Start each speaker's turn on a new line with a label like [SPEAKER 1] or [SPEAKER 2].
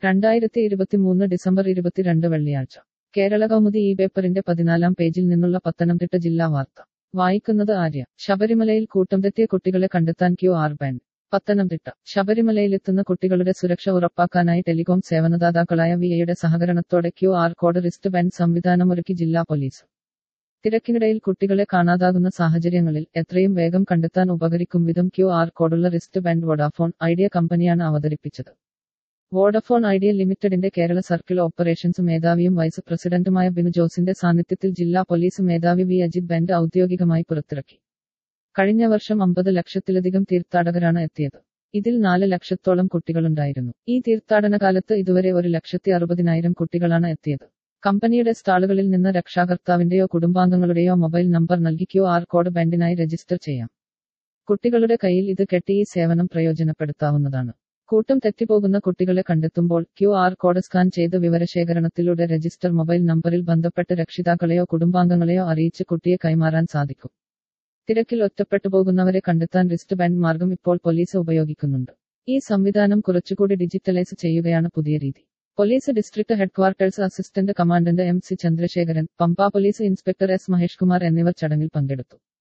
[SPEAKER 1] രണ്ടായിരത്തി ഇരുപത്തിമൂന്ന് ഡിസംബർ ഇരുപത്തിരണ്ട് വെള്ളിയാഴ്ച കേരള കൗമുദി ഈ പേപ്പറിന്റെ പതിനാലാം പേജിൽ നിന്നുള്ള പത്തനംതിട്ട ജില്ലാ വാർത്ത വായിക്കുന്നത് ആര്യ ശബരിമലയിൽ കൂട്ടം തെറ്റിയ കുട്ടികളെ കണ്ടെത്താൻ ക്യു ആർ ബാൻഡ് പത്തനംതിട്ട ശബരിമലയിലെത്തുന്ന കുട്ടികളുടെ സുരക്ഷ ഉറപ്പാക്കാനായി ടെലികോം സേവനദാതാക്കളായ വി എയുടെ സഹകരണത്തോടെ Q R code wrist band സംവിധാനമൊരുക്കി ജില്ലാ പോലീസ് തിരക്കിനിടയിൽ കുട്ടികളെ കാണാതാകുന്ന സാഹചര്യങ്ങളിൽ എത്രയും വേഗം കണ്ടെത്താൻ ഉപകരിക്കും വിധം ക്യു ആർ കോഡുള്ള റിസ്റ്റ് ബാൻഡ് വോഡാഫോൺ ഐഡിയ കമ്പനിയാണ് അവതരിപ്പിച്ചത് വോഡഫോൺ ഐഡിയ ലിമിറ്റഡിന്റെ കേരള സർക്കിൾ ഓപ്പറേഷൻസ് മേധാവിയും വൈസ് പ്രസിഡന്റുമായ ബിനു ജോസിന്റെ സാന്നിധ്യത്തിൽ ജില്ലാ പോലീസ് മേധാവി വി അജിത് ബാൻഡ് ഔദ്യോഗികമായി പുറത്തിറക്കി കഴിഞ്ഞ വർഷം അമ്പത് ലക്ഷത്തിലധികം തീർത്ഥാടകരാണ് എത്തിയത് ഇതിൽ നാല് ലക്ഷത്തോളം കുട്ടികളുണ്ടായിരുന്നു ഈ തീർത്ഥാടന കാലത്ത് ഇതുവരെ ഒരു ലക്ഷത്തി അറുപതിനായിരം കുട്ടികളാണ് എത്തിയത് കമ്പനിയുടെ സ്റ്റാളുകളിൽ നിന്ന് രക്ഷാകർത്താവിന്റെയോ കുടുംബാംഗങ്ങളുടെയോ മൊബൈൽ നമ്പർ നൽകി ക്യു ആർ കോഡ് ബാൻഡിനായി രജിസ്റ്റർ ചെയ്യാം കുട്ടികളുടെ കയ്യിൽ ഇത് കെട്ടി ഈ സേവനം പ്രയോജനപ്പെടുത്താവുന്നതാണ് കൂട്ടം തെറ്റിപ്പോകുന്ന കുട്ടികളെ കണ്ടെത്തുമ്പോൾ ക്യു ആർ കോഡ് സ്കാൻ ചെയ്ത് വിവരശേഖരണത്തിലൂടെ രജിസ്റ്റർ മൊബൈൽ നമ്പറിൽ ബന്ധപ്പെട്ട് രക്ഷിതാക്കളെയോ കുടുംബാംഗങ്ങളെയോ അറിയിച്ച് കുട്ടിയെ കൈമാറാൻ സാധിക്കും തിരക്കിൽ ഒറ്റപ്പെട്ടു പോകുന്നവരെ കണ്ടെത്താൻ റിസ്റ്റ് ബാൻഡ് മാർഗം ഇപ്പോൾ പോലീസ് ഉപയോഗിക്കുന്നുണ്ട് ഈ സംവിധാനം കുറച്ചുകൂടി ഡിജിറ്റലൈസ് ചെയ്യുകയാണ് പുതിയ രീതി police district headquarters assistant commandant M C Chandrasekharan Pamba police inspector S Mahesh Kumar എന്നിവർ ചടങ്ങിൽ പങ്കെടുത്തു